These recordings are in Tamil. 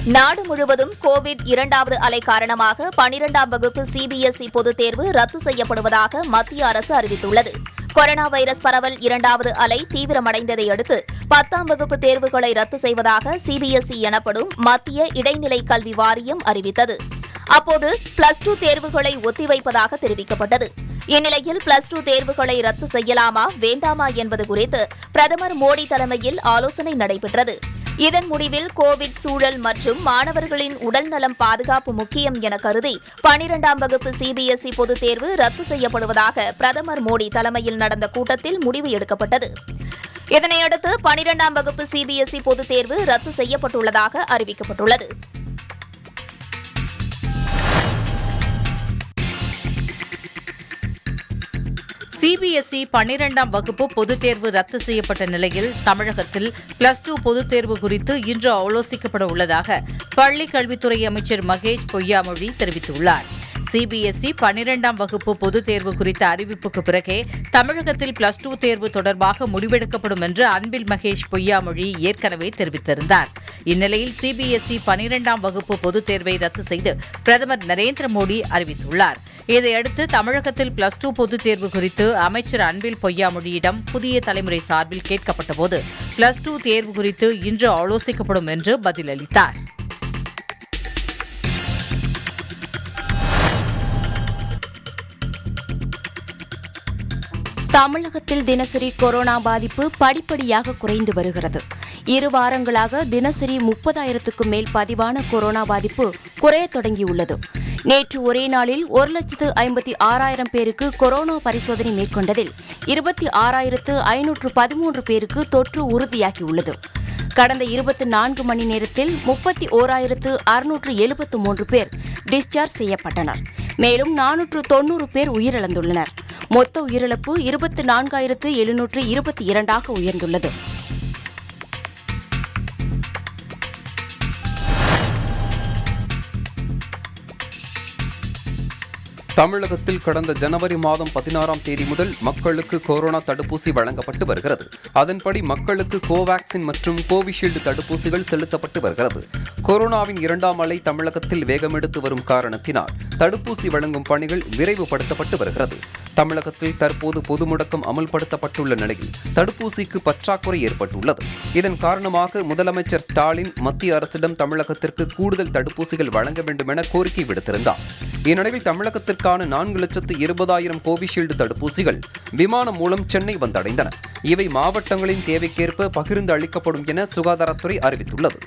நாடு முழுவதும் கோவிட் இரண்டாவது அலை காரணமாக பனிரெண்டாம் வகுப்பு சிபிஎஸ்இ பொதுத் தேர்வு ரத்து செய்யப்படுவதாக மத்திய அரசு அறிவித்துள்ளது கொரோனா வைரஸ் பரவல் இரண்டாவது அலை தீவிரமடைந்ததை அடுத்து பத்தாம் வகுப்பு தேர்வுகளை ரத்து செய்வதாக சிபிஎஸ்இ எனப்படும் மத்திய இடைநிலை கல்வி வாரியம் அறிவித்தது அப்போது பிளஸ் டூ தேர்வுகளை ஒத்திவைப்பதாக தெரிவிக்கப்பட்டது இந்நிலையில் பிளஸ் டூ தேர்வுகளை ரத்து செய்யலாமா வேண்டாமா என்பது குறித்து பிரதமர் மோடி தலைமையில் ஆலோசனை நடைபெற்றது இதன் முடிவில் கோவிட் சூழல் மற்றும் மாணவர்களின் உடல்நலம் பாதுகாப்பு முக்கியம் என கருதி பனிரெண்டாம் வகுப்பு சிபிஎஸ்இ பொதுத் தேர்வு ரத்து செய்யப்படுவதாக பிரதமர் மோடி தலைமையில் நடந்த கூட்டத்தில் முடிவு எடுக்கப்பட்டது இதனையடுத்து பனிரெண்டாம் வகுப்பு சிபிஎஸ்இ பொதுத் தேர்வு ரத்து செய்யப்பட்டுள்ளதாக அறிவிக்கப்பட்டுள்ளது சிபிஎஸ்இ பன்னிரெண்டாம் வகுப்பு பொதுத் தேர்வு ரத்து செய்யப்பட்ட நிலையில் தமிழகத்தில் பிளஸ் டூ பொதுத் தேர்வு குறித்து இன்று ஆலோசிக்கப்பட உள்ளதாக பள்ளிக் கல்வித்துறை அமைச்சர் மகேஷ் பொய்யாமொழி தெரிவித்துள்ளார் சிபிஎஸ்இ பன்னிரெண்டாம் வகுப்பு பொதுத் தேர்வு குறித்த அறிவிப்புக்கு பிறகே தமிழகத்தில் பிளஸ் டூ தேர்வு தொடர்பாக முடிவெடுக்கப்படும் என்று அன்பில் மகேஷ் பொய்யாமொழி ஏற்கனவே தெரிவித்திருந்தார் இந்நிலையில் சிபிஎஸ்இ பன்னிரெண்டாம் வகுப்பு பொதுத் தேர்வை ரத்து செய்து பிரதமர் நரேந்திர மோடி அறிவித்துள்ளார் இதையடுத்து தமிழகத்தில் பிளஸ் டூ பொதுத் தேர்வு குறித்து அமைச்சர் அன்பில் பொய்யாமொழியிடம் புதிய தலைமுறை சார்பில் கேட்கப்பட்டபோது பிளஸ் டூ தேர்வு குறித்து இன்று ஆலோசிக்கப்படும் என்று பதிலளித்தார் தமிழகத்தில் தினசரி கொரோனா பாதிப்பு படிப்படியாக குறைந்து வருகிறது இரு வாரங்களாக தினசரி முப்பதாயிரத்துக்கும் மேல் பதிவான கொரோனா பாதிப்பு குறையத் தொடங்கியுள்ளது நேற்று ஒரே நாளில் ஒரு லட்சத்து ஐம்பத்தி ஆறாயிரம் பேருக்கு கொரோனா பரிசோதனை மேற்கொண்டதில் இருபத்தி ஆறாயிரத்து ஐநூற்று பதிமூன்று பேருக்கு தொற்று உறுதியாகியுள்ளது கடந்த இருபத்தி நான்கு மணி நேரத்தில் முப்பத்தி ஓராயிரத்து அறுநூற்று எழுபத்து மூன்று பேர் டிஸ்சார்ஜ் செய்யப்பட்டனர் மேலும் நானூற்று தொன்னூறு பேர் உயிரிழந்துள்ளனர் மொத்த உயிரிழப்பு இருபத்தி நான்காயிரத்து எழுநூற்று இருபத்தி இரண்டாக உயர்ந்துள்ளது தமிழகத்தில் கடந்த ஜனவரி மாதம் பதினாறாம் தேதி முதல் மக்களுக்கு கொரோனா தடுப்பூசி வழங்கப்பட்டு வருகிறது அதன்படி மக்களுக்கு கோவாக்சின் மற்றும் கோவிஷீல்டு தடுப்பூசிகள் செலுத்தப்பட்டு வருகிறது கொரோனாவின் இரண்டாம் அலை தமிழகத்தில் வேகமெடுத்து வரும் காரணத்தினால் தடுப்பூசி வழங்கும் பணிகள் விரைவுபடுத்தப்பட்டு வருகிறது தமிழகத்தில் தற்போது பொது முடக்கம் அமல்படுத்தப்பட்டுள்ள நிலையில் தடுப்பூசிக்கு பற்றாக்குறை ஏற்பட்டுள்ளது இதன் காரணமாக முதலமைச்சர் ஸ்டாலின் மத்திய அரசிடம் தமிழகத்திற்கு கூடுதல் தடுப்பூசிகள் வழங்க வேண்டும் என கோரிக்கை விடுத்திருந்தார் இந்நிலையில் தமிழகத்திற்கான நான்கு லட்சத்து இருபதாயிரம் கோவிஷீல்டு தடுப்பூசிகள் விமானம் மூலம் சென்னை வந்தடைந்தன இவை மாவட்டங்களின் தேவைக்கேற்ப பகிர்ந்து அளிக்கப்படும் என சுகாதாரத்துறை அறிவித்துள்ளது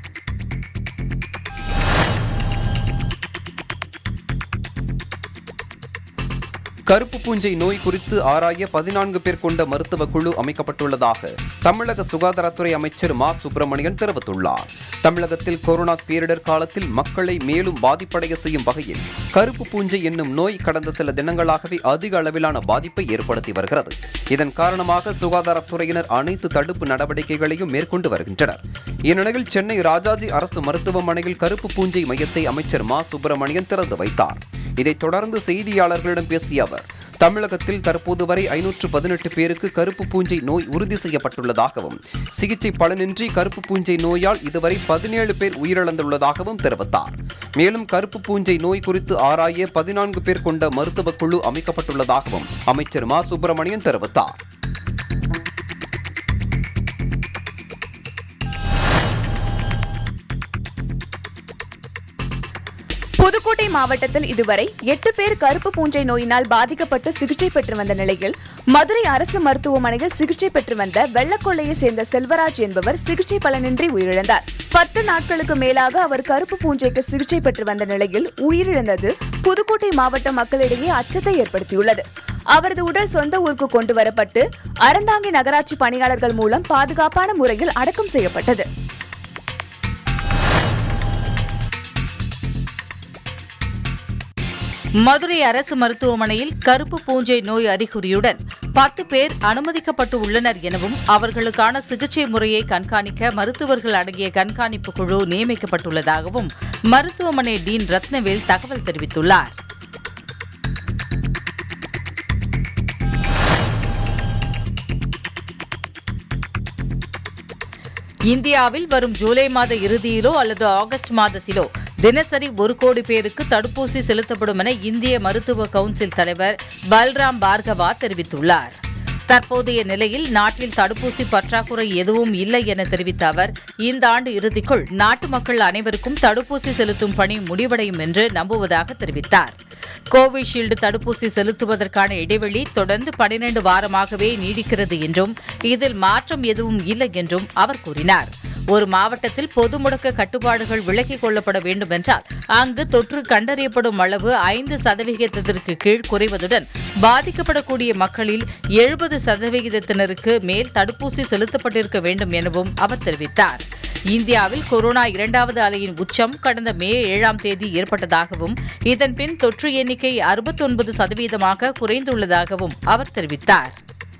கருப்பு பூஞ்சை நோய் குறித்து ஆராய பதினான்கு பேர் கொண்ட மருத்துவ குழு அமைக்கப்பட்டுள்ளதாக தமிழக சுகாதாரத்துறை அமைச்சர் மா சுப்பிரமணியன் தெரிவித்துள்ளார் தமிழகத்தில் கொரோனா பேரிடர் காலத்தில் மக்களை மேலும் பாதிப்படைய செய்யும் வகையில் கருப்பு பூஞ்சை என்னும் நோய் கடந்த சில தினங்களாகவே அதிக அளவிலான பாதிப்பை ஏற்படுத்தி வருகிறது இதன் காரணமாக சுகாதாரத்துறையினர் அனைத்து தடுப்பு நடவடிக்கைகளையும் மேற்கொண்டு வருகின்றனர் இந்நிலையில் சென்னை ராஜாஜி அரசு மருத்துவமனையில் கருப்பு பூஞ்சை மையத்தை அமைச்சர் மா சுப்பிரமணியன் திறந்து வைத்தார் இதைத் தொடர்ந்து செய்தியாளர்களிடம் பேசிய அவர் தமிழகத்தில் தற்போது வரை ஐநூற்று பதினெட்டு பேருக்கு கருப்பு பூஞ்சை நோய் உறுதி செய்யப்பட்டுள்ளதாகவும் சிகிச்சை பலனின்றி கருப்பு பூஞ்சை நோயால் இதுவரை பதினேழு பேர் உயிரிழந்துள்ளதாகவும் தெரிவித்தார் மேலும் கருப்பு பூஞ்சை நோய் குறித்து ஆராய பதினான்கு பேர் கொண்ட மருத்துவக் குழு அமைக்கப்பட்டுள்ளதாகவும் அமைச்சர் மா சுப்பிரமணியன் தெரிவித்தார் புதுக்கோட்டை மாவட்டத்தில் இதுவரை எட்டு பேர் கருப்பு பூஞ்சை நோயினால் பாதிக்கப்பட்டு சிகிச்சை பெற்று வந்த நிலையில் மதுரை அரசு மருத்துவமனையில் சிகிச்சை பெற்று வந்த வெள்ளக்கொள்ளையை சேர்ந்த செல்வராஜ் என்பவர் சிகிச்சை பலனின்றி உயிரிழந்தார் பத்து நாட்களுக்கு மேலாக அவர் கருப்பு பூஞ்சைக்கு சிகிச்சை பெற்று வந்த நிலையில் உயிரிழந்தது புதுக்கோட்டை மாவட்ட மக்களிடையே அச்சத்தை ஏற்படுத்தியுள்ளது அவரது உடல் சொந்த ஊருக்கு கொண்டு வரப்பட்டு அறந்தாங்கி நகராட்சி பணியாளர்கள் மூலம் பாதுகாப்பான முறையில் அடக்கம் செய்யப்பட்டது மதுரை அரசு மருத்துவமனையில் கருப்பு பூஞ்சை நோய் அறிகுறியுடன் பத்து பேர் அனுமதிக்கப்பட்டு உள்ளனர் எனவும் அவர்களுக்கான சிகிச்சை முறையை கண்காணிக்க மருத்துவர்கள் அடங்கிய கண்காணிப்பு குழு நியமிக்கப்பட்டுள்ளதாகவும் மருத்துவமனை டீன் ரத்னவேல் தகவல் தெரிவித்துள்ளார் இந்தியாவில் வரும் ஜூலை மாத இறுதியிலோ அல்லது ஆகஸ்ட் மாதத்திலோ தினசரி ஒரு கோடி பேருக்கு தடுப்பூசி செலுத்தப்படும் என இந்திய மருத்துவ கவுன்சில் தலைவர் பல்ராம் பார்கவா தெரிவித்துள்ளார் தற்போதைய நிலையில் நாட்டில் தடுப்பூசி பற்றாக்குறை எதுவும் இல்லை என தெரிவித்த அவர் இந்த ஆண்டு இறுதிக்குள் நாட்டு மக்கள் அனைவருக்கும் தடுப்பூசி செலுத்தும் பணி முடிவடையும் என்று நம்புவதாக தெரிவித்தார் கோவிஷீல்டு தடுப்பூசி செலுத்துவதற்கான இடைவெளி தொடர்ந்து பனிரண்டு வாரமாகவே நீடிக்கிறது என்றும் இதில் மாற்றம் எதுவும் இல்லை என்றும் அவர் கூறினார் ஒரு மாவட்டத்தில் பொது முடக்க கட்டுப்பாடுகள் விலக்கிக் கொள்ளப்பட வேண்டும் என்றால் அங்கு தொற்று கண்டறியப்படும் அளவு ஐந்து சதவிகிதத்திற்கு கீழ் குறைவதுடன் பாதிக்கப்படக்கூடிய மக்களில் எழுபது சதவிகிதத்தினருக்கு மேல் தடுப்பூசி செலுத்தப்பட்டிருக்க வேண்டும் எனவும் அவர் தெரிவித்தார் இந்தியாவில் கொரோனா இரண்டாவது அலையின் உச்சம் கடந்த மே ஏழாம் தேதி ஏற்பட்டதாகவும் இதன் பின் தொற்று எண்ணிக்கை அறுபத்தொன்பது சதவீதமாக குறைந்துள்ளதாகவும் அவர் தெரிவித்தார்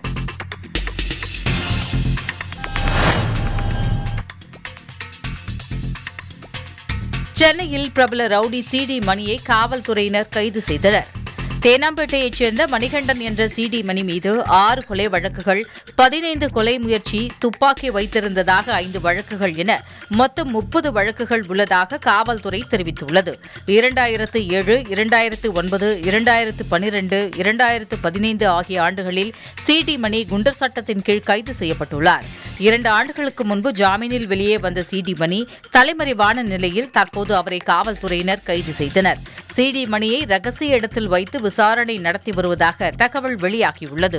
சென்னையில் பிரபல ரவுடி சிடி மணியை காவல்துறையினர் கைது செய்தனர் தேனாம்பேட்டையைச் சேர்ந்த மணிகண்டன் என்ற சிடி மணி மீது ஆறு கொலை வழக்குகள் பதினைந்து கொலை முயற்சி துப்பாக்கி வைத்திருந்ததாக ஐந்து வழக்குகள் என மொத்தம் முப்பது வழக்குகள் உள்ளதாக காவல்துறை தெரிவித்துள்ளது இரண்டாயிரத்து ஏழு இரண்டாயிரத்து ஒன்பது இரண்டாயிரத்து பனிரெண்டு இரண்டாயிரத்து பதினைந்து ஆகிய ஆண்டுகளில் சிடி மணி குண்டர் சட்டத்தின் கீழ் கைது செய்யப்பட்டுள்ளார் இரண்டு ஆண்டுகளுக்கு முன்பு ஜாமீனில் வெளியே வந்த சிடி மணி தலைமறைவான நிலையில் தற்போது அவரை காவல்துறையினர் கைது செய்தனர் சிடி மணியை ரகசிய இடத்தில் வைத்து விசாரணை நடத்தி வருவதாக தகவல் வெளியாகியுள்ளது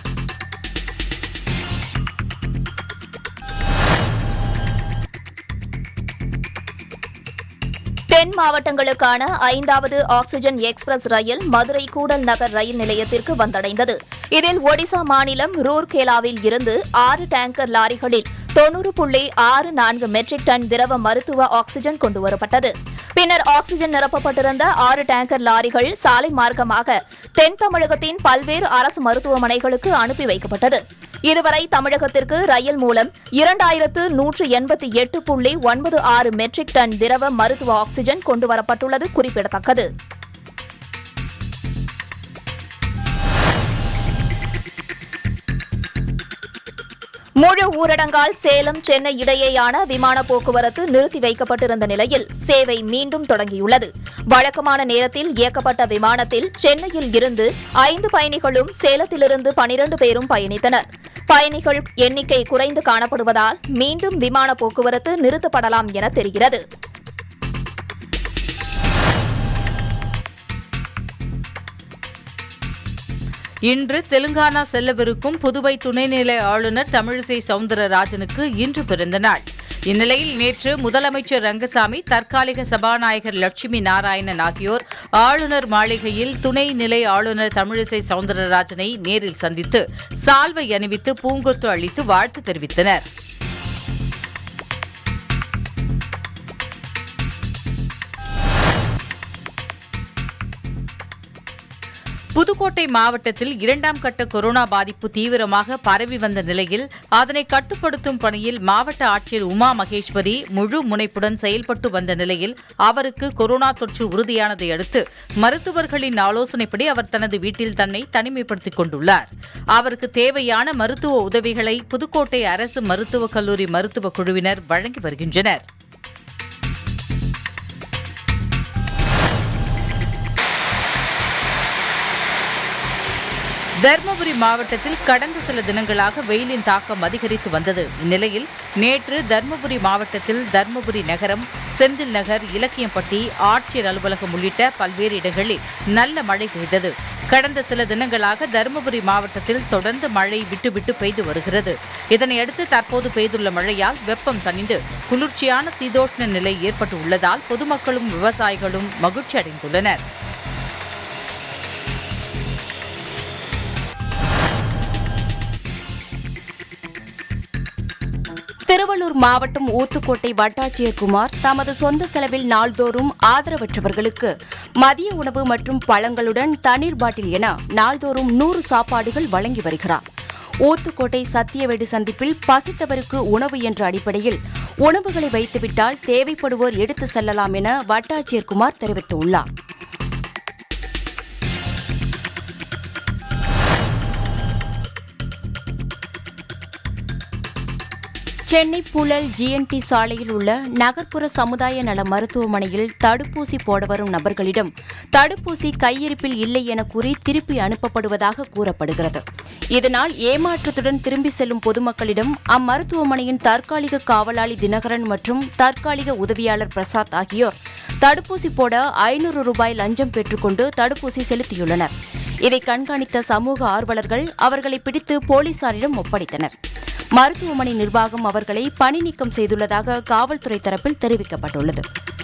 தென் மாவட்டங்களுக்கான ஐந்தாவது ஆக்ஸிஜன் எக்ஸ்பிரஸ் ரயில் மதுரை கூடல் நகர் ரயில் நிலையத்திற்கு வந்தடைந்தது இதில் ஒடிசா மாநிலம் ரூர்கேலாவில் இருந்து ஆறு டேங்கர் லாரிகளில் தொன்னூறு புள்ளி ஆறு நான்கு மெட்ரிக் டன் திரவ மருத்துவ ஆக்ஸிஜன் கொண்டுவரப்பட்டது பின்னர் ஆக்ஸிஜன் நிரப்பப்பட்டிருந்த ஆறு டேங்கர் லாரிகள் சாலை மார்க்கமாக தென் தமிழகத்தின் பல்வேறு அரசு மருத்துவமனைகளுக்கு அனுப்பி வைக்கப்பட்டது இதுவரை தமிழகத்திற்கு ரயில் மூலம் இரண்டாயிரத்து நூற்று எண்பத்தி எட்டு புள்ளி ஒன்பது ஆறு மெட்ரிக் டன் திரவ மருத்துவ ஆக்ஸிஜன் கொண்டுவரப்பட்டுள்ளது குறிப்பிடத்தக்கது முழு ஊரடங்கால் சேலம் சென்னை இடையேயான விமான போக்குவரத்து நிறுத்தி வைக்கப்பட்டிருந்த நிலையில் சேவை மீண்டும் தொடங்கியுள்ளது வழக்கமான நேரத்தில் இயக்கப்பட்ட விமானத்தில் சென்னையில் இருந்து ஐந்து பயணிகளும் சேலத்திலிருந்து பனிரண்டு பேரும் பயணித்தனர் பயணிகள் எண்ணிக்கை குறைந்து காணப்படுவதால் மீண்டும் விமான போக்குவரத்து நிறுத்தப்படலாம் என தெரிகிறது இன்று தெலுங்கானா செல்லவிருக்கும் புதுவை துணைநிலை ஆளுநர் தமிழிசை சவுந்தரராஜனுக்கு இன்று பிறந்த நாள் இந்நிலையில் நேற்று முதலமைச்சர் ரங்கசாமி தற்காலிக சபாநாயகர் லட்சுமி நாராயணன் ஆகியோர் ஆளுநர் மாளிகையில் துணை நிலை ஆளுநர் தமிழிசை சவுந்தரராஜனை நேரில் சந்தித்து சால்வை அணிவித்து பூங்கொத்து அளித்து வாழ்த்து தெரிவித்தனர் புதுக்கோட்டை மாவட்டத்தில் இரண்டாம் கட்ட கொரோனா பாதிப்பு தீவிரமாக பரவி வந்த நிலையில் அதனை கட்டுப்படுத்தும் பணியில் மாவட்ட ஆட்சியர் உமா மகேஸ்வரி முழு முனைப்புடன் செயல்பட்டு வந்த நிலையில் அவருக்கு கொரோனா தொற்று உறுதியானதை அடுத்து மருத்துவர்களின் ஆலோசனைப்படி அவர் தனது வீட்டில் தன்னை தனிமைப்படுத்திக் கொண்டுள்ளார் அவருக்கு தேவையான மருத்துவ உதவிகளை புதுக்கோட்டை அரசு மருத்துவக் கல்லூரி மருத்துவக் குழுவினர் வழங்கி வருகின்றனர் தருமபுரி மாவட்டத்தில் கடந்த சில தினங்களாக வெயிலின் தாக்கம் அதிகரித்து வந்தது இந்நிலையில் நேற்று தருமபுரி மாவட்டத்தில் தருமபுரி நகரம் செந்தில் நகர் இலக்கியம்பட்டி ஆட்சியர் அலுவலகம் உள்ளிட்ட பல்வேறு இடங்களில் நல்ல மழை பெய்தது கடந்த சில தினங்களாக தருமபுரி மாவட்டத்தில் தொடர்ந்து மழை விட்டு விட்டு பெய்து வருகிறது இதனையடுத்து தற்போது பெய்துள்ள மழையால் வெப்பம் தணிந்து குளிர்ச்சியான சீதோஷ்ண நிலை ஏற்பட்டு உள்ளதால் பொதுமக்களும் விவசாயிகளும் மகிழ்ச்சி அடைந்துள்ளனர் திருவள்ளூர் மாவட்டம் ஊத்துக்கோட்டை வட்டாட்சியர் குமார் தமது சொந்த செலவில் நாள்தோறும் ஆதரவற்றவர்களுக்கு மதிய உணவு மற்றும் பழங்களுடன் தண்ணீர் பாட்டில் என நாள்தோறும் நூறு சாப்பாடுகள் வழங்கி வருகிறார் ஊத்துக்கோட்டை சத்தியவேடு சந்திப்பில் பசித்தவருக்கு உணவு என்ற அடிப்படையில் உணவுகளை வைத்துவிட்டால் தேவைப்படுவோர் எடுத்து செல்லலாம் என வட்டாட்சியர் குமார் தெரிவித்துள்ளார் சென்னை புழல் ஜிஎன்டி சாலையில் உள்ள நகர்ப்புற சமுதாய நல மருத்துவமனையில் தடுப்பூசி போட வரும் நபர்களிடம் தடுப்பூசி கையிருப்பில் இல்லை என கூறி திருப்பி அனுப்பப்படுவதாக கூறப்படுகிறது இதனால் ஏமாற்றத்துடன் திரும்பி செல்லும் பொதுமக்களிடம் அம்மருத்துவமனையின் தற்காலிக காவலாளி தினகரன் மற்றும் தற்காலிக உதவியாளர் பிரசாத் ஆகியோர் தடுப்பூசி போட ஐநூறு ரூபாய் லஞ்சம் பெற்றுக்கொண்டு தடுப்பூசி செலுத்தியுள்ளனர் இதை கண்காணித்த சமூக ஆர்வலர்கள் அவர்களை பிடித்து போலீசாரிடம் ஒப்படைத்தனர் மருத்துவமனை நிர்வாகம் அவர்களை பணி நீக்கம் செய்துள்ளதாக காவல்துறை தரப்பில் தெரிவிக்கப்பட்டுள்ளது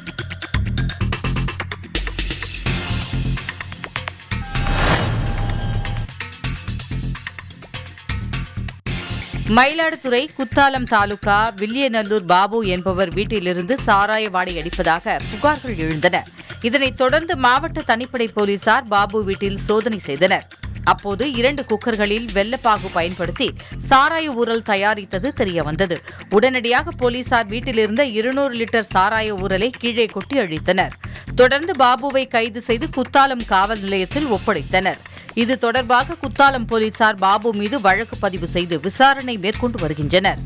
மயிலாடுதுறை குத்தாலம் தாலுகா வில்லியநல்லூர் பாபு என்பவர் வீட்டிலிருந்து சாராய வாடை அடிப்பதாக புகார்கள் எழுந்தன இதனைத் தொடர்ந்து மாவட்ட தனிப்படை போலீசார் பாபு வீட்டில் சோதனை செய்தனர் அப்போது இரண்டு குக்கர்களில் வெள்ளப்பாகு பயன்படுத்தி சாராய ஊறல் தயாரித்தது தெரியவந்தது உடனடியாக போலீசார் வீட்டிலிருந்த இருநூறு லிட்டர் சாராய ஊறலை கீழே கொட்டி அழித்தனர் தொடர்ந்து பாபுவை கைது செய்து குத்தாலம் காவல் நிலையத்தில் ஒப்படைத்தனர் இது தொடர்பாக குத்தாலம் போலீசார் பாபு மீது வழக்கு பதிவு செய்து விசாரணை மேற்கொண்டு வருகின்றனர்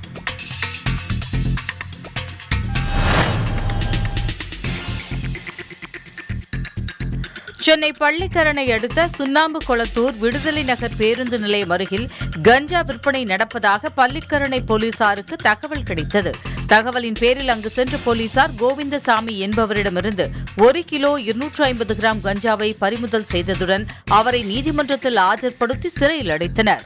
சென்னை பள்ளிக்கரணை அடுத்த சுண்ணாம்பு கொளத்தூர் விடுதலை நகர் பேருந்து நிலையம் அருகில் கஞ்சா விற்பனை நடப்பதாக பள்ளிக்கரணை போலீசாருக்கு தகவல் கிடைத்தது தகவலின் பேரில் அங்கு சென்ற போலீசார் கோவிந்தசாமி என்பவரிடமிருந்து ஒரு கிலோ இருநூற்று ஐம்பது கிராம் கஞ்சாவை பறிமுதல் செய்ததுடன் அவரை நீதிமன்றத்தில் ஆஜர்படுத்தி சிறையில் அடைத்தனர்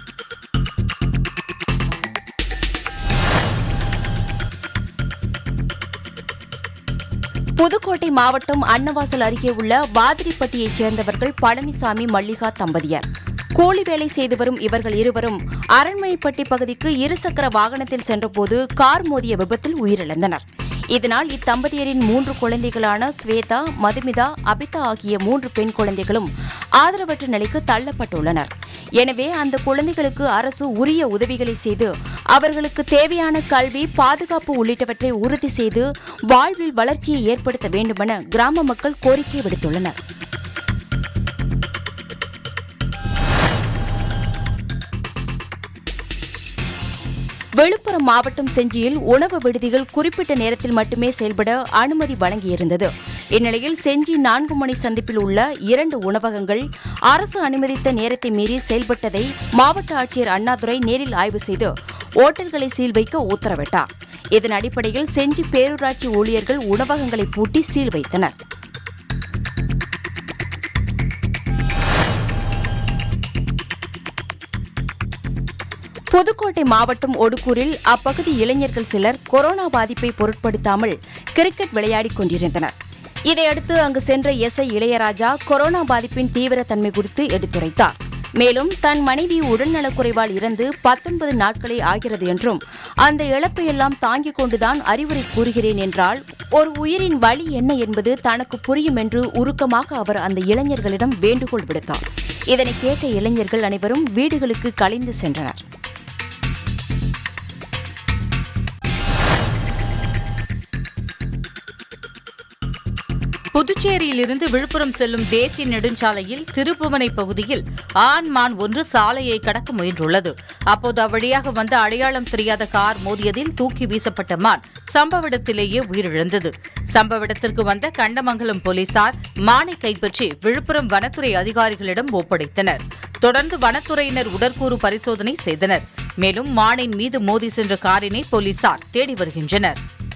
புதுக்கோட்டை மாவட்டம் அன்னவாசல் அருகே உள்ள வாதிரிப்பட்டியைச் சேர்ந்தவர்கள் பழனிசாமி மல்லிகா தம்பதியர் கூலி வேலை செய்து வரும் இவர்கள் இருவரும் அரண்மனைப்பட்டி பகுதிக்கு இருசக்கர வாகனத்தில் சென்றபோது கார் மோதிய விபத்தில் உயிரிழந்தனர் இதனால் இத்தம்பதியரின் மூன்று குழந்தைகளான ஸ்வேதா மதுமிதா அபிதா ஆகிய மூன்று பெண் குழந்தைகளும் ஆதரவற்ற நிலைக்கு தள்ளப்பட்டுள்ளனர் எனவே அந்த குழந்தைகளுக்கு அரசு உரிய உதவிகளை செய்து அவர்களுக்கு தேவையான கல்வி பாதுகாப்பு உள்ளிட்டவற்றை உறுதி செய்து வாழ்வில் வளர்ச்சியை ஏற்படுத்த வேண்டுமென கிராம மக்கள் கோரிக்கை விடுத்துள்ளனர் விழுப்புரம் மாவட்டம் செஞ்சியில் உணவு விடுதிகள் குறிப்பிட்ட நேரத்தில் மட்டுமே செயல்பட அனுமதி வழங்கியிருந்தது இந்நிலையில் செஞ்சி நான்கு மணி சந்திப்பில் உள்ள இரண்டு உணவகங்கள் அரசு அனுமதித்த நேரத்தை மீறி செயல்பட்டதை மாவட்ட ஆட்சியர் அண்ணாதுரை நேரில் ஆய்வு செய்து ஓட்டல்களை சீல் வைக்க உத்தரவிட்டார் இதன் அடிப்படையில் செஞ்சி பேரூராட்சி ஊழியர்கள் உணவகங்களை பூட்டி சீல் வைத்தனர் புதுக்கோட்டை மாவட்டம் ஒடுக்கூரில் அப்பகுதி இளைஞர்கள் சிலர் கொரோனா பாதிப்பை பொருட்படுத்தாமல் கிரிக்கெட் விளையாடிக் கொண்டிருந்தனர் இதையடுத்து அங்கு சென்ற எஸ் ஐ இளையராஜா கொரோனா பாதிப்பின் தீவிரத்தன்மை குறித்து எடுத்துரைத்தார் மேலும் தன் மனைவி உடல்நலக்குறைவால் இறந்து பத்தொன்பது நாட்களே ஆகிறது என்றும் அந்த இழப்பையெல்லாம் தாங்கிக் கொண்டுதான் அறிவுரை கூறுகிறேன் என்றால் ஒரு உயிரின் வழி என்ன என்பது தனக்கு புரியும் என்று உருக்கமாக அவர் அந்த இளைஞர்களிடம் வேண்டுகோள் விடுத்தார் இதனை கேட்ட இளைஞர்கள் அனைவரும் வீடுகளுக்கு கலைந்து சென்றனர் புதுச்சேரியிலிருந்து விழுப்புரம் செல்லும் தேசிய நெடுஞ்சாலையில் திருப்புவனை பகுதியில் ஆண் மான் ஒன்று சாலையை கடக்க முயன்றுள்ளது அப்போது அவ்வழியாக வந்த அடையாளம் தெரியாத கார் மோதியதில் தூக்கி வீசப்பட்ட மான் சம்பவ இடத்திலேயே உயிரிழந்தது சம்பவ இடத்திற்கு வந்த கண்டமங்கலம் போலீசார் மானை கைப்பற்றி விழுப்புரம் வனத்துறை அதிகாரிகளிடம் ஒப்படைத்தனர் தொடர்ந்து வனத்துறையினர் உடற்கூறு பரிசோதனை செய்தனர் மேலும் மானின் மீது மோதி சென்ற காரினை போலீசார் தேடி வருகின்றனர்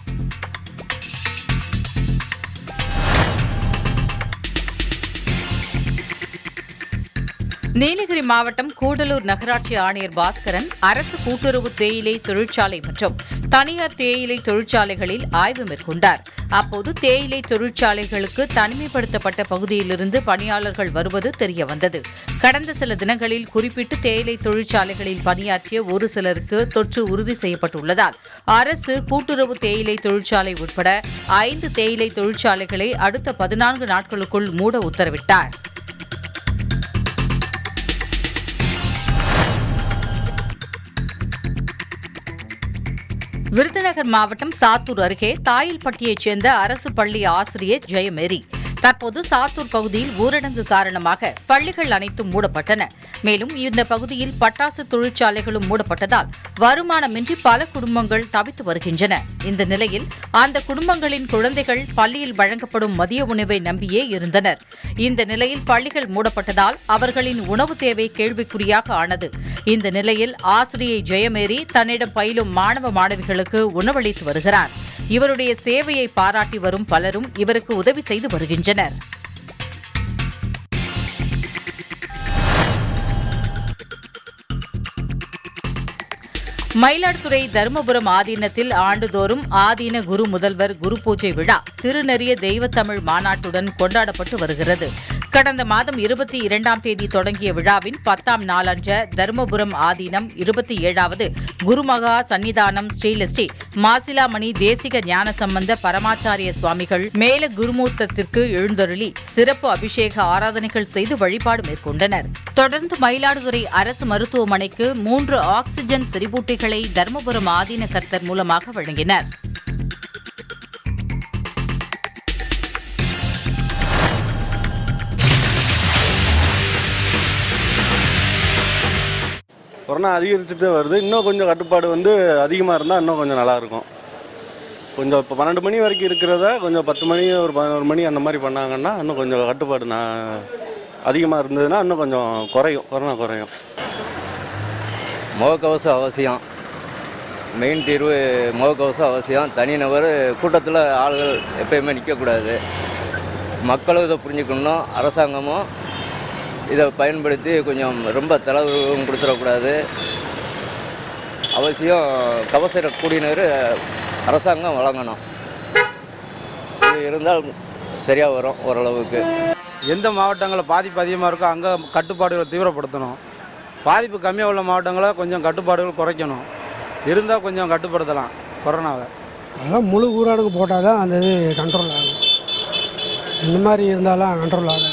நீலகிரி மாவட்டம் கூடலூர் நகராட்சி ஆணையர் பாஸ்கரன் அரசு கூட்டுறவு தேயிலை தொழிற்சாலை மற்றும் தனியார் தேயிலை தொழிற்சாலைகளில் ஆய்வு மேற்கொண்டார் அப்போது தேயிலை தொழிற்சாலைகளுக்கு தனிமைப்படுத்தப்பட்ட பகுதியிலிருந்து பணியாளர்கள் வருவது தெரியவந்தது கடந்த சில தினங்களில் குறிப்பிட்டு தேயிலை தொழிற்சாலைகளில் பணியாற்றிய ஒரு சிலருக்கு தொற்று உறுதி செய்யப்பட்டுள்ளதால் அரசு கூட்டுறவு தேயிலை தொழிற்சாலை உட்பட ஐந்து தேயிலை தொழிற்சாலைகளை அடுத்த பதினான்கு நாட்களுக்குள் மூட உத்தரவிட்டார் விருதுநகர் மாவட்டம் சாத்தூர் அருகே தாயில்பட்டியைச் சேர்ந்த அரசு பள்ளி ஆசிரியர் ஜெயமேரி தற்போது சாத்தூர் பகுதியில் ஊரடங்கு காரணமாக பள்ளிகள் அனைத்தும் மூடப்பட்டன மேலும் இந்த பகுதியில் பட்டாசு தொழிற்சாலைகளும் மூடப்பட்டதால் வருமானமின்றி பல குடும்பங்கள் தவித்து வருகின்றன இந்த நிலையில் அந்த குடும்பங்களின் குழந்தைகள் பள்ளியில் வழங்கப்படும் மதிய உணவை நம்பியே இருந்தனர் இந்த நிலையில் பள்ளிகள் மூடப்பட்டதால் அவர்களின் உணவு தேவை கேள்விக்குறியாக ஆனது இந்த நிலையில் ஆசிரியை ஜெயமேரி தன்னிடம் பயிலும் மாணவ மாணவிகளுக்கு உணவளித்து வருகிறார் இவருடைய சேவையை பாராட்டி வரும் பலரும் இவருக்கு உதவி செய்து வருகின்றனர் மயிலாடுதுறை தருமபுரம் ஆதீனத்தில் ஆண்டுதோறும் ஆதீன குரு முதல்வர் குரு பூஜை விழா திருநெறிய தெய்வத்தமிழ் மாநாட்டுடன் கொண்டாடப்பட்டு வருகிறது கடந்த மாதம் இருபத்தி இரண்டாம் தேதி தொடங்கிய விழாவின் பத்தாம் நாளன்ற தருமபுரம் ஆதீனம் இருபத்தி ஏழாவது குருமகா சன்னிதானம் ஸ்ரீலஸ்ரீ மாசிலாமணி தேசிக ஞான சம்பந்த பரமாச்சாரிய சுவாமிகள் மேல குருமூர்த்தத்திற்கு எழுந்தருளி சிறப்பு அபிஷேக ஆராதனைகள் செய்து வழிபாடு மேற்கொண்டனர் தொடர்ந்து மயிலாடுதுறை அரசு மருத்துவமனைக்கு மூன்று ஆக்ஸிஜன் செறிவூட்டிகளை தருமபுரம் ஆதீன கர்த்தர் மூலமாக வழங்கினர் கொரோனா அதிகரிச்சுட்டு வருது இன்னும் கொஞ்சம் கட்டுப்பாடு வந்து அதிகமாக இருந்தால் இன்னும் கொஞ்சம் நல்லாயிருக்கும் கொஞ்சம் இப்போ பன்னெண்டு மணி வரைக்கும் இருக்கிறத கொஞ்சம் பத்து மணி ஒரு பதினோரு மணி அந்த மாதிரி பண்ணாங்கன்னா இன்னும் கொஞ்சம் கட்டுப்பாடு நான் அதிகமாக இருந்ததுன்னா இன்னும் கொஞ்சம் குறையும் கொரோனா குறையும் முகக்கவசம் அவசியம் மெயின் தீர்வு முகக்கவசம் அவசியம் தனிநபர் கூட்டத்தில் ஆளுகள் எப்பயுமே நிற்கக்கூடாது மக்களும் இதை புரிஞ்சுக்கணும் அரசாங்கமும் இதை பயன்படுத்தி கொஞ்சம் ரொம்ப தளர்வும் கொடுத்துடக்கூடாது அவசியம் கவசர கூடியினர் அரசாங்கம் வழங்கணும் இது இருந்தால் சரியாக வரும் ஓரளவுக்கு எந்த மாவட்டங்களில் பாதிப்பு அதிகமாக இருக்கோ அங்கே கட்டுப்பாடுகளை தீவிரப்படுத்தணும் பாதிப்பு கம்மியாக உள்ள மாவட்டங்களை கொஞ்சம் கட்டுப்பாடுகள் குறைக்கணும் இருந்தால் கொஞ்சம் கட்டுப்படுத்தலாம் கொரோனாவை அதான் முழு ஊரடங்கு போட்டால் தான் அந்த இது கண்ட்ரோல் ஆகும் இந்த மாதிரி இருந்தாலும் கண்ட்ரோல் ஆகாது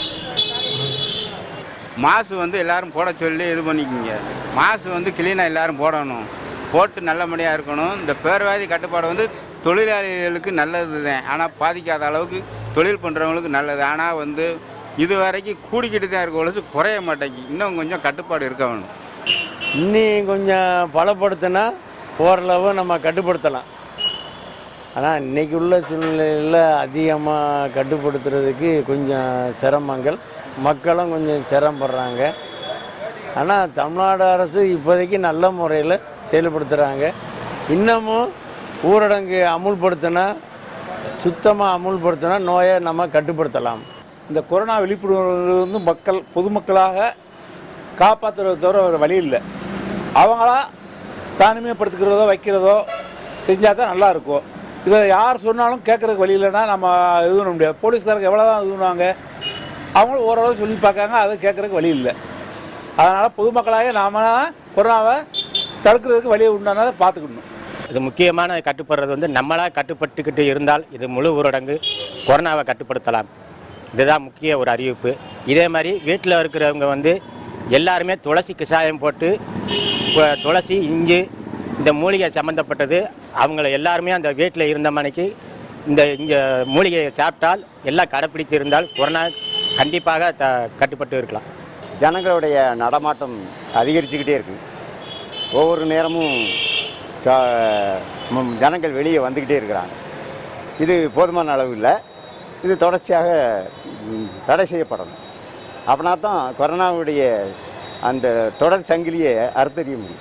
மாசு வந்து எல்லாரும் போட சொல்லி இது பண்ணிக்கோங்க மாசு வந்து கிளீனாக எல்லாரும் போடணும் போட்டு நல்லபடியாக இருக்கணும் இந்த பேர்வாதி கட்டுப்பாடு வந்து தொழிலாளிகளுக்கு நல்லது தான் ஆனால் பாதிக்காத அளவுக்கு தொழில் பண்ணுறவங்களுக்கு நல்லது ஆனால் வந்து இது வரைக்கும் கூடிக்கிட்டு தான் இருக்க ஒழிச்சு குறைய மாட்டேங்கி இன்னும் கொஞ்சம் கட்டுப்பாடு இருக்க வேணும் இன்னி கொஞ்சம் பலப்படுத்தினா ஓரளவு நம்ம கட்டுப்படுத்தலாம் ஆனால் இன்னைக்கு உள்ள சூழ்நிலையில் அதிகமாக கட்டுப்படுத்துறதுக்கு கொஞ்சம் சிரமங்கள் மக்களும் கொஞ்சம் சிரமப்படுறாங்க ஆனால் தமிழ்நாடு அரசு இப்போதைக்கு நல்ல முறையில் செயல்படுத்துகிறாங்க இன்னமும் ஊரடங்கு அமுல்படுத்தினா சுத்தமாக அமுல்படுத்தினா நோயை நம்ம கட்டுப்படுத்தலாம் இந்த கொரோனா விழிப்புணர்வு வந்து மக்கள் பொதுமக்களாக காப்பாற்றுறத தவிர வேறு வழி இல்லை அவங்களா தனிமைப்படுத்திக்கிறதோ வைக்கிறதோ செஞ்சால் தான் நல்லா இருக்கும் இதை யார் சொன்னாலும் கேட்குறதுக்கு வழி இல்லைன்னா நம்ம இது பண்ண முடியாது போலீஸ்காரங்க எவ்வளோ தான் இது பண்ணுவாங்க அவங்களும் ஓரளவு சொல்லி பார்க்காங்க அதை கேட்குறதுக்கு வழி இல்லை அதனால் பொதுமக்களாக நாம கொரோனாவை தடுக்கிறதுக்கு வழியை உண்டானதை பார்த்துக்கணும் இது முக்கியமான கட்டுப்படுறது வந்து நம்மளாக கட்டுப்பட்டுக்கிட்டு இருந்தால் இது முழு ஊரடங்கு கொரோனாவை கட்டுப்படுத்தலாம் இதுதான் முக்கிய ஒரு அறிவிப்பு இதே மாதிரி வீட்டில் இருக்கிறவங்க வந்து எல்லாருமே துளசி கஷாயம் போட்டு கு- துளசி இஞ்சி இந்த மூலிகை சம்மந்தப்பட்டது அவங்கள எல்லாருமே அந்த வீட்டில் இருந்த மணிக்கு இந்த இங்கே மூலிகையை சாப்பிட்டால் எல்லாம் கடைப்பிடித்து இருந்தால் கொரோனா கண்டிப்பாக த கட்டுப்பட்டு இருக்கலாம் ஜனங்களுடைய நடமாட்டம் அதிகரிச்சுக்கிட்டே இருக்கு ஒவ்வொரு நேரமும் க- ம், ஜனங்கள் வெளியே வந்துக்கிட்டே இருக்கிறாங்க இது போதுமான அளவு இல்லை இது தொடர்ச்சியாக ம், தடை செய்யப்படணும் அப்படின்னா தான் கொரோனாவுடைய அந்த தொடர் சங்கிலியை அறுத்தறிய முடியும்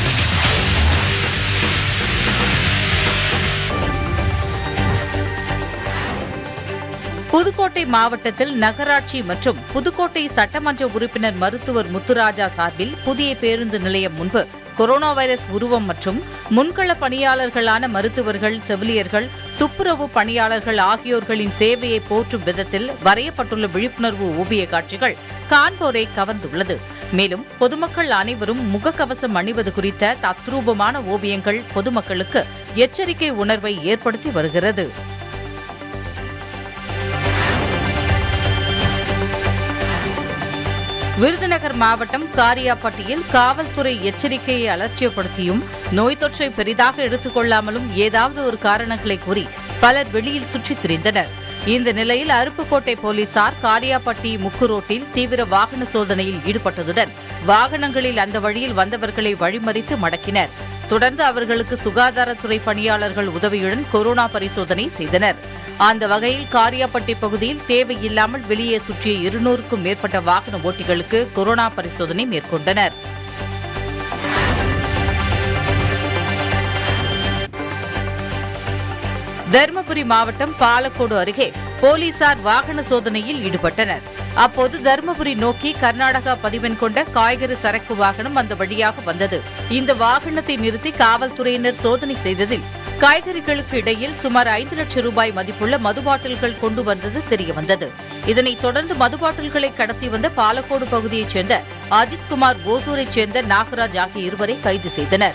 புதுக்கோட்டை மாவட்டத்தில் நகராட்சி மற்றும் புதுக்கோட்டை சட்டமன்ற உறுப்பினர் மருத்துவர் முத்துராஜா சார்பில் புதிய பேருந்து நிலையம் முன்பு கொரோனா வைரஸ் உருவம் மற்றும் முன்கள பணியாளர்களான மருத்துவர்கள் செவிலியர்கள் துப்புரவு பணியாளர்கள் ஆகியோர்களின் சேவையை போற்றும் விதத்தில் வரையப்பட்டுள்ள விழிப்புணர்வு ஓவிய காட்சிகள் காண்போரை கவர்ந்துள்ளது மேலும் பொதுமக்கள் அனைவரும் முகக்கவசம் அணிவது குறித்த தத்ரூபமான ஓவியங்கள் பொதுமக்களுக்கு எச்சரிக்கை உணர்வை ஏற்படுத்தி வருகிறது விருதுநகர் மாவட்டம் காரியாப்பட்டியில் காவல்துறை எச்சரிக்கையை அலட்சியப்படுத்தியும் நோய் தொற்றை பெரிதாக எடுத்துக் கொள்ளாமலும் ஏதாவது ஒரு காரணங்களை கூறி பலர் வெளியில் சுற்றித் திரிந்தனர் இந்த நிலையில் அருப்புக்கோட்டை போலீசார் காரியாபட்டி முக்கு ரோட்டில் தீவிர வாகன சோதனையில் ஈடுபட்டதுடன் வாகனங்களில் அந்த வழியில் வந்தவர்களை வழிமறித்து மடக்கினர் தொடர்ந்து அவர்களுக்கு சுகாதாரத்துறை பணியாளர்கள் உதவியுடன் கொரோனா பரிசோதனை செய்தனர் அந்த வகையில் காரியாபட்டி பகுதியில் தேவையில்லாமல் வெளியே சுற்றிய இருநூறுக்கும் மேற்பட்ட வாகன ஓட்டிகளுக்கு கொரோனா பரிசோதனை மேற்கொண்டனர் தருமபுரி மாவட்டம் பாலக்கோடு அருகே போலீசார் வாகன சோதனையில் ஈடுபட்டனர் அப்போது தருமபுரி நோக்கி கர்நாடகா பதிவெண் கொண்ட காய்கறி சரக்கு வாகனம் அந்த வழியாக வந்தது இந்த வாகனத்தை நிறுத்தி காவல்துறையினர் சோதனை செய்ததில் காய்கறிகளுக்கு இடையில் சுமார் ஐந்து லட்சம் ரூபாய் மதிப்புள்ள மது பாட்டில்கள் கொண்டு வந்தது தெரியவந்தது இதனைத் தொடர்ந்து மது பாட்டில்களை கடத்தி வந்த பாலக்கோடு பகுதியைச் சேர்ந்த அஜித்குமார் ஓசூரைச் சேர்ந்த நாகராஜ் ஆகிய இருவரை கைது செய்தனர்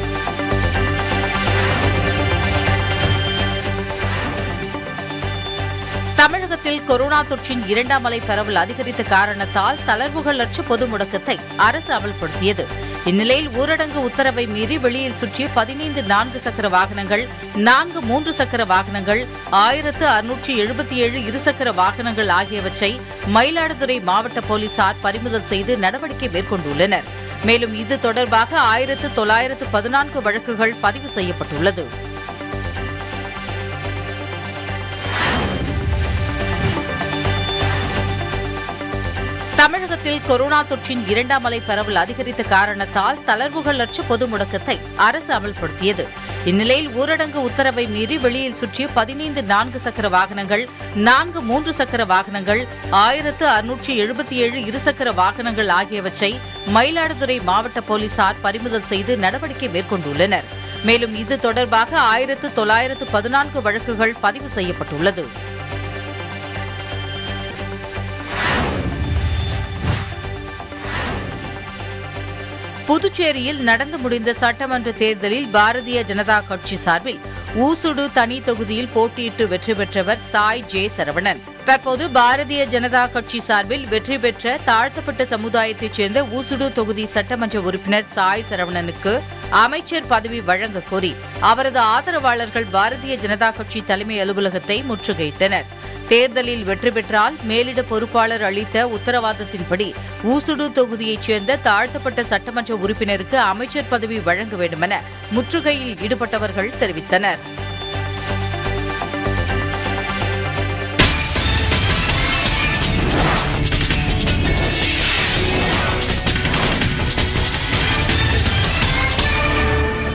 தமிழகத்தில் கொரோனா தொற்றின் இரண்டாம் அலை பரவல் அதிகரித்த காரணத்தால் தளர்வுகள் அற்ற பொது முடக்கத்தை அரசு அமல்படுத்தியது இந்நிலையில் ஊரடங்கு உத்தரவை மீறி வெளியில் சுற்றிய பதினைந்து நான்கு சக்கர வாகனங்கள் நான்கு மூன்று சக்கர வாகனங்கள் ஆயிரத்து அறுநூற்றி எழுபத்தி ஏழு இருசக்கர வாகனங்கள் ஆகியவற்றை மயிலாடுதுறை மாவட்ட போலீசார் பறிமுதல் செய்து நடவடிக்கை மேற்கொண்டுள்ளனர் மேலும் இது தொடர்பாக ஆயிரத்து தொள்ளாயிரத்து பதினான்கு வழக்குகள் பதிவு செய்யப்பட்டுள்ளது தமிழகத்தில் கொரோனா தொற்றின் இரண்டாம் அலை பரவல் அதிகரித்த காரணத்தால் தளர்வுகள் அற்ற பொது முடக்கத்தை அரசு அமல்படுத்தியது இந்நிலையில் ஊரடங்கு உத்தரவை மீறி வெளியில் சுற்றிய பதினைந்து நான்கு சக்கர வாகனங்கள் நான்கு மூன்று சக்கர வாகனங்கள் ஆயிரத்து அறுநூற்றி எழுபத்தி ஏழு இருசக்கர வாகனங்கள் ஆகியவற்றை மயிலாடுதுறை மாவட்ட போலீசார் பறிமுதல் செய்து நடவடிக்கை மேற்கொண்டுள்ளனர் மேலும் இது தொடர்பாக ஆயிரத்து தொள்ளாயிரத்து பதினான்கு வழக்குகள் பதிவு செய்யப்பட்டுள்ளது புதுச்சேரியில் நடந்து முடிந்த சட்டமன்ற தேர்தலில் பாரதிய ஜனதா கட்சி சார்பில் ஊசுடு தனி தொகுதியில் போட்டியிட்டு வெற்றி பெற்றவர் சாய் ஜே சரவணன் தற்போது பாரதிய ஜனதா கட்சி சார்பில் வெற்றி பெற்ற தாழ்த்தப்பட்ட சமுதாயத்தைச் சேர்ந்த ஊசுடு தொகுதி சட்டமன்ற உறுப்பினர் சாய் சரவணனுக்கு அமைச்சர் பதவி வழங்க கோரி அவரது ஆதரவாளர்கள் பாரதிய ஜனதா கட்சி தலைமை அலுவலகத்தை முற்றுகையிட்டனர் தேர்தலில் வெற்றி பெற்றால் மேலிட பொறுப்பாளர் அளித்த உத்தரவாதத்தின்படி ஊசுடு தொகுதியைச் சேர்ந்த தாழ்த்தப்பட்ட சட்டமன்ற உறுப்பினருக்கு அமைச்சர் பதவி வழங்க வேண்டுமென முற்றுகையில் ஈடுபட்டவர்கள் தெரிவித்தனர்